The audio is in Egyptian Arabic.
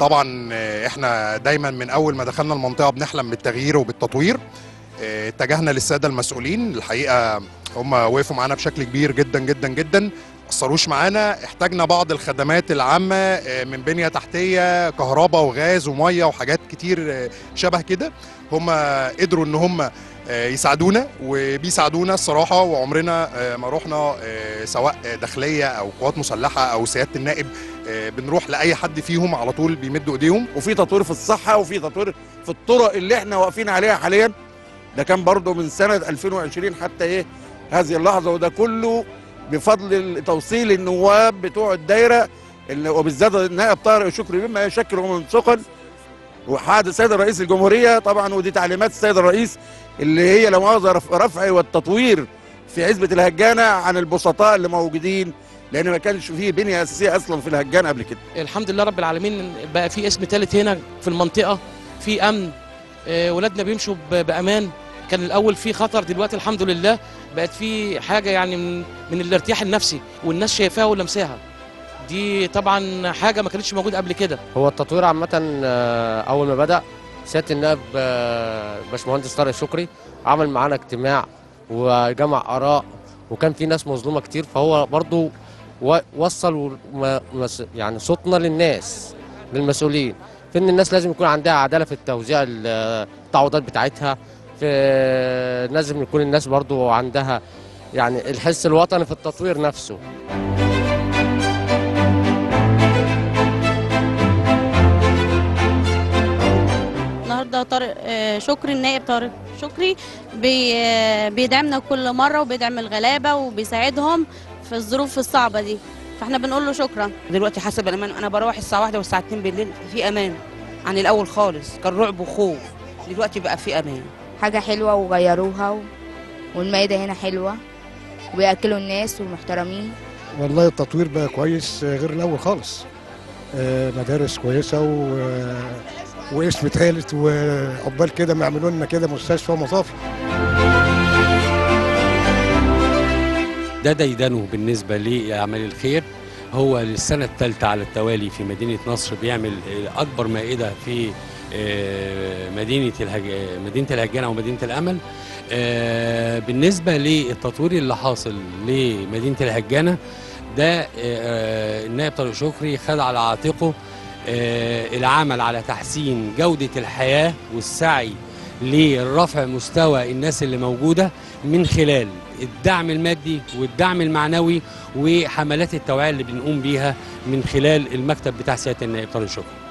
طبعا احنا دايما من اول ما دخلنا المنطقه بنحلم بالتغيير وبالتطوير اه، اتجهنا للساده المسؤولين الحقيقه هم وقفوا معانا بشكل كبير جدا جدا جدا ما قصروش معانا احتاجنا بعض الخدمات العامه اه، من بنيه تحتيه كهرباء وغاز وميه وحاجات كتير اه، شبه كده هم قدروا ان هم اه، يساعدونا وبيساعدونا الصراحه وعمرنا اه، ما رحنا اه، سواء داخليه او قوات مسلحه او سياده النائب اه، بنروح لاي حد فيهم على طول بيمدوا ايديهم وفي تطوير في الصحه وفي تطوير في الطرق اللي احنا واقفين عليها حاليا ده كان برضه من سنه 2020 حتى ايه هذه اللحظه وده كله بفضل توصيل النواب بتوع الدايره اللي وبالذات النائب طارق شكري بما يشكل من ثقل وحاد السيد الرئيس الجمهوريه طبعا ودي تعليمات السيد الرئيس اللي هي لو مؤاخذه رف- رفع والتطوير في عزبه الهجانه عن البسطاء اللي موجودين لان ما كانش فيه بنيه اساسيه اصلا في الهجانه قبل كده الحمد لله رب العالمين بقى في اسم ثالث هنا في المنطقه في امن آه، ولادنا بيمشوا ب- بامان كان الاول في خطر دلوقتي الحمد لله بقت في حاجه يعني من من الارتياح النفسي والناس شايفاها ولمساها دي طبعا حاجه ما كانتش موجوده قبل كده هو التطوير عامة آه، أول ما بدأ سيادة النائب آه، باشمهندس طارق شكري عمل معانا اجتماع وجمع آراء وكان في ناس مظلومة كتير فهو برضو و- وصل وم- مس- يعني صوتنا للناس للمسؤولين في إن الناس لازم يكون عندها عدالة في التوزيع ال- التعويضات بتاعتها في لازم يكون الناس برضو عندها يعني الحس الوطني في التطوير نفسه النهارده طارق آه، شكري النائب طارق شكري بي آه، بيدعمنا كل مره وبيدعم الغلابه وبيساعدهم في الظروف الصعبه دي فاحنا بنقول له شكرا دلوقتي حسب الامان انا بروح الساعه واحدة والساعه 2 بالليل في امان عن الاول خالص كان رعب وخوف دلوقتي بقى في امان حاجة حلوة وغيروها و... والمائدة هنا حلوة وبيأكلوا الناس ومحترمين والله التطوير بقى كويس غير الاول خالص آه، مدارس كويسه و... واسم ثالث وعقبال كده ما يعملوا لنا كده مستشفى ومصافي ده ديدنه بالنسبة لأعمال الخير هو للسنة الثالثة على التوالي في مدينة نصر بيعمل آه، أكبر مائدة في آه، مدينة الهج... مدينة الهجانة ومدينة الأمل آه، بالنسبة للتطوير اللي حاصل لمدينة الهجانة ده آه، آه، النائب طارق شكري خد على عاتقه آه، العمل على تحسين جودة الحياة والسعي لرفع مستوى الناس اللي موجودة من خلال الدعم المادي والدعم المعنوي وحملات التوعية اللي بنقوم بيها من خلال المكتب بتاع سيادة النائب طارق شكري